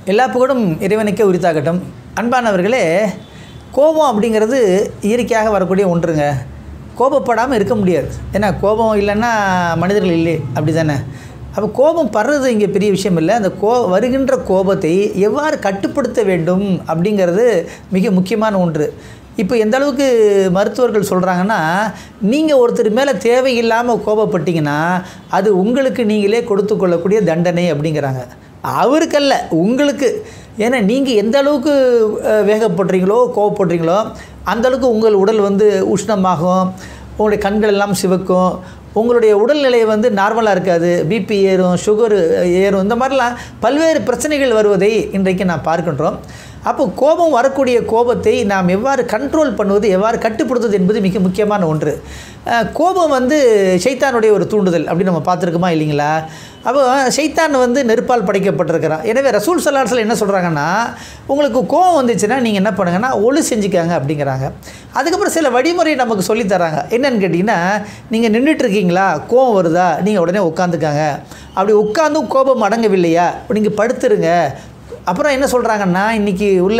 எல்லா புகழும் இறைவனுக்கே உரித்தாகட்டும் அன்பானவர்களே கோபம் அப்படிங்கிறது இயற்கையாக வரக்கூடிய ஒன்றுங்க கோபப்படாமல் இருக்க முடியாது ஏன்னா கோபம் இல்லைன்னா மனிதர்கள் இல்லை அப்படி தானே அப்போ கோபம் படுறது இங்கே பெரிய விஷயம் இல்லை அந்த கோ வருகின்ற கோபத்தை எவ்வாறு கட்டுப்படுத்த வேண்டும் அப்படிங்கிறது மிக முக்கியமான ஒன்று இப்போ எந்த அளவுக்கு மருத்துவர்கள் சொல்கிறாங்கன்னா நீங்கள் ஒருத்தர் மேலே தேவையில்லாமல் கோபப்பட்டீங்கன்னா அது உங்களுக்கு நீங்களே கொடுத்து கொள்ளக்கூடிய தண்டனை அப்படிங்கிறாங்க அவருக்கல்ல உங்களுக்கு ஏன்னா நீங்கள் எந்த அளவுக்கு அஹ், வேகப்படுறீங்களோ கோவப்படுறீங்களோ அந்த அளவுக்கு உங்கள் உடல் வந்து உஷ்ணமாகும் உங்களுடைய கண்கள் எல்லாம் சிவக்கும் உங்களுடைய உடல்நிலை வந்து நார்மலாக இருக்காது பிபி ஏறும் சுகர் ஏறும் இந்த மாதிரிலாம் பல்வேறு பிரச்சனைகள் வருவதை இன்றைக்கு நாம் பார்க்கின்றோம் அப்போ கோபம் வரக்கூடிய கோபத்தை நாம் எவ்வாறு கண்ட்ரோல் பண்ணுவது எவ்வாறு கட்டுப்படுத்துவது என்பது மிக முக்கியமான ஒன்று அஹ், கோபம் வந்து சைத்தானுடைய ஒரு தூண்டுதல் அப்படி நம்ம பார்த்துருக்கோமா இல்லைங்களா அப்போ சைத்தான் வந்து நெருப்பால் படைக்கப்பட்டிருக்கிறான் எனவே ரசூல் சல்லாஹல் என்ன சொல்கிறாங்கன்னா உங்களுக்கு கோபம் வந்துச்சுன்னா நீங்கள் என்ன பண்ணுங்கன்னா ஒளி செஞ்சுக்காங்க அப்படிங்கிறாங்க அதுக்கப்புறம் சில வழிமுறை நமக்கு சொல்லித் தராங்க என்னன்னு கேட்டிங்கன்னா நீங்கள் நின்றுட்டுருக்கீங்களா கோபம் வருதா நீங்கள் உடனே உட்காந்துக்காங்க அப்படி உட்காந்தும் கோபம் அடங்கவில்லையா நீங்கள் படுத்துருங்க அப்புறம் என்ன சொல்கிறாங்கன்னா இன்றைக்கி உள்ள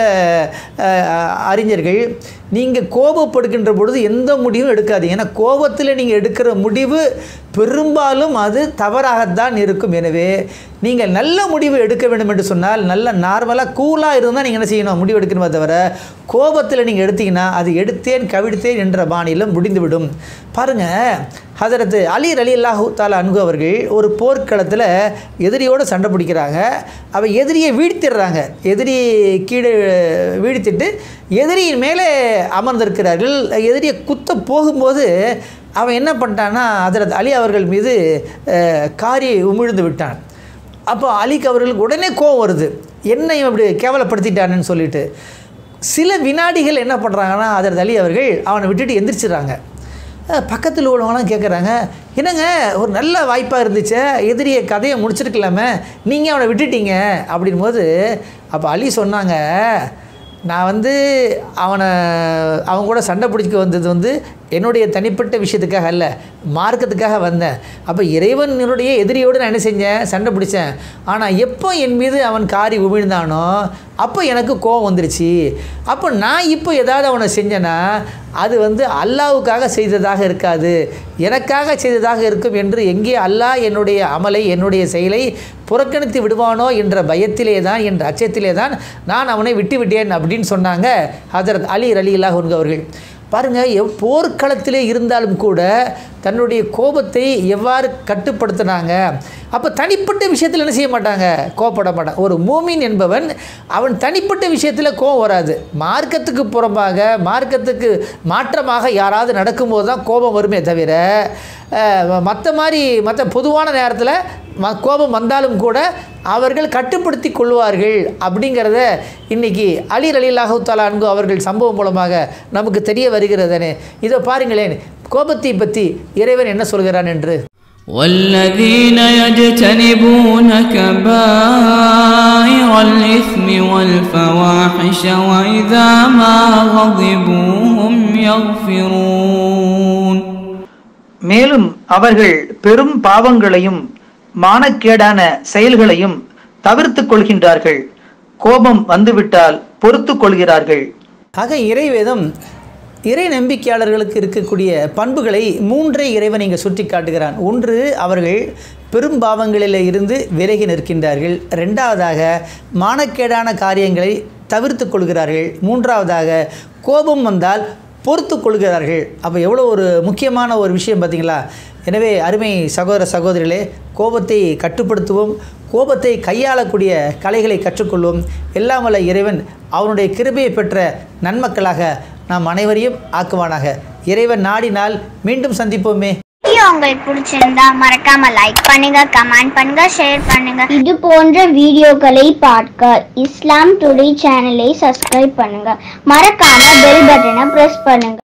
அஹ், அறிஞர்கள் நீங்கள் கோபப்படுகின்ற பொழுது எந்த முடிவும் எடுக்காதீங்க ஏன்னா கோபத்தில் நீங்கள் எடுக்கிற முடிவு பெரும்பாலும் அது தவறாகத்தான் இருக்கும் எனவே நீங்கள் நல்ல முடிவு எடுக்க வேண்டும் என்று சொன்னால் நல்ல நார்மலாக கூலாக இருந்தால் நீங்கள் என்ன செய்யணும் முடிவு எடுக்கணுமே தவிர கோபத்தில் நீங்கள் எடுத்தீங்கன்னா அது எடுத்தேன் கவிழ்த்தேன் என்ற பாணியிலும் முடிந்துவிடும் பாருங்கள் ஹதரத்து அலி அலி அல்லாஹூ தாலா அன்கு அவர்கள் ஒரு போர்க்களத்தில் எதிரியோடு சண்டை பிடிக்கிறாங்க அவ எதிரியை வீழ்த்திடுறாங்க எதிரி கீழே வீழ்த்திட்டு எதிரியின் மேலே அமர்ந்திருக்கிறார்கள் எதிரியை குத்த போகும்போது அவன் என்ன பண்ணிட்டான்னா ஹதரத் அலி அவர்கள் மீது அஹ், காரி உமிழ்ந்து விட்டான் அப்போ அலிக்கு அவர்களுக்கு உடனே கோவம் வருது என்ன இவன் இப்படி கேவலப்படுத்திட்டானுன்னு சொல்லிட்டு சில வினாடிகள் என்ன பண்ணுறாங்கன்னா அதர் அலி அவர்கள் அவனை விட்டுட்டு எந்திரிச்சிடுறாங்க அஹ் பக்கத்தில் உள்ளவங்களாம் கேட்குறாங்க என்னங்க ஒரு நல்ல வாய்ப்பாக இருந்துச்சே எதிரியை கதையை முடிச்சிருக்கலாமே நீங்கள் அவனை விட்டுட்டீங்க அப்படின் போது அப்போ அலி சொன்னாங்க நான் வந்து அவனை அவன் கூட சண்டை பிடிக்க வந்தது வந்து என்னுடைய தனிப்பட்ட விஷயத்துக்காக அல்ல மார்க்கத்துக்காக வந்தேன் அப்போ இறைவனுடைய எதிரியோடு நான் என்ன செஞ்சேன் சண்டை பிடிச்சேன் ஆனால் எப்போ என் மீது அவன் காரி உமிழ்ந்தானோ அப்போ எனக்கு கோவம் வந்துருச்சு அப்போ நான் இப்போ ஏதாவது அவனை செஞ்சேன்னா அது வந்து அல்லாவுக்காக செய்ததாக இருக்காது எனக்காக செய்ததாக இருக்கும் என்று எங்கே அல்லாஹ் என்னுடைய அமலை என்னுடைய செயலை புறக்கணித்து விடுவானோ என்ற பயத்திலே தான் என்ற அச்சத்திலே தான் நான் அவனை விட்டு விட்டேன் அப்படின்னு சொன்னாங்க ஹஜரத் அலி அலி அல்லாஹ் அவர்கள் பாருங்கள் எவ் போர்க்களத்திலே இருந்தாலும் கூட தன்னுடைய கோபத்தை எவ்வாறு கட்டுப்படுத்தினாங்க அப்போ தனிப்பட்ட விஷயத்தில் என்ன செய்ய மாட்டாங்க கோபப்பட மாட்டாங்க ஒரு மூமின் என்பவன் அவன் தனிப்பட்ட விஷயத்தில் கோபம் வராது மார்க்கத்துக்கு புறம்பாக மார்க்கத்துக்கு மாற்றமாக யாராவது நடக்கும்போது தான் கோபம் வருமே தவிர மற்ற மாதிரி மற்ற பொதுவான நேரத்தில் ம கோபம் வந்தாலும் கூட அவர்கள் கட்டுப்படுத்தி கொள்வார்கள் அப்படிங்கிறத இன்னைக்கு அலி அலிலாஹு தாலா அன்பு அவர்கள் சம்பவம் மூலமாக நமக்கு தெரிய வருகிறதனே இதோ பாருங்களேன் கோபத்தை பற்றி இறைவன் என்ன சொல்கிறான் என்று والذين يجتنبون كبائر الإثم والفواحش وإذا ما غضبوا هم يغفرون மேலும் அவர்கள் பெரும் பாவங்களையும் மானக்கேடான செயல்களையும் தவிர்த்துக் கொள்கின்றார்கள் கோபம் வந்துவிட்டால் பொறுத்துக் கொள்கிறார்கள் ஆக இறைவேதம் இறை நம்பிக்கையாளர்களுக்கு இருக்கக்கூடிய பண்புகளை மூன்றை இறைவன் இங்கே சுட்டி காட்டுகிறான் ஒன்று அவர்கள் பெரும் பாவங்களில் இருந்து விலகி நிற்கின்றார்கள் ரெண்டாவதாக மானக்கேடான காரியங்களை தவிர்த்து கொள்கிறார்கள் மூன்றாவதாக கோபம் வந்தால் பொறுத்து கொள்கிறார்கள் அப்போ எவ்வளோ ஒரு முக்கியமான ஒரு விஷயம் பார்த்தீங்களா எனவே அருமை சகோதர சகோதரிகளே கோபத்தை கட்டுப்படுத்துவோம் கோபத்தை கையாளக்கூடிய கலைகளை கற்றுக்கொள்வோம் எல்லாம் வல்ல இறைவன் அவனுடைய கிருபையை பெற்ற நன்மக்களாக நாம் அனைவரையும் ஆக்குவானாக இறைவன் நாடினால் மீண்டும் சந்திப்போமே வீடியோ உங்களுக்கு பிடிச்சிருந்தா மறக்காம லைக் பண்ணுங்க கமெண்ட் பண்ணுங்க ஷேர் பண்ணுங்க இது போன்ற வீடியோக்களை பார்க்க இஸ்லாம் டுடே சேனலை சப்ஸ்கிரைப் பண்ணுங்க மறக்காம பெல் பட்டனை பிரஸ் பண்ணுங்க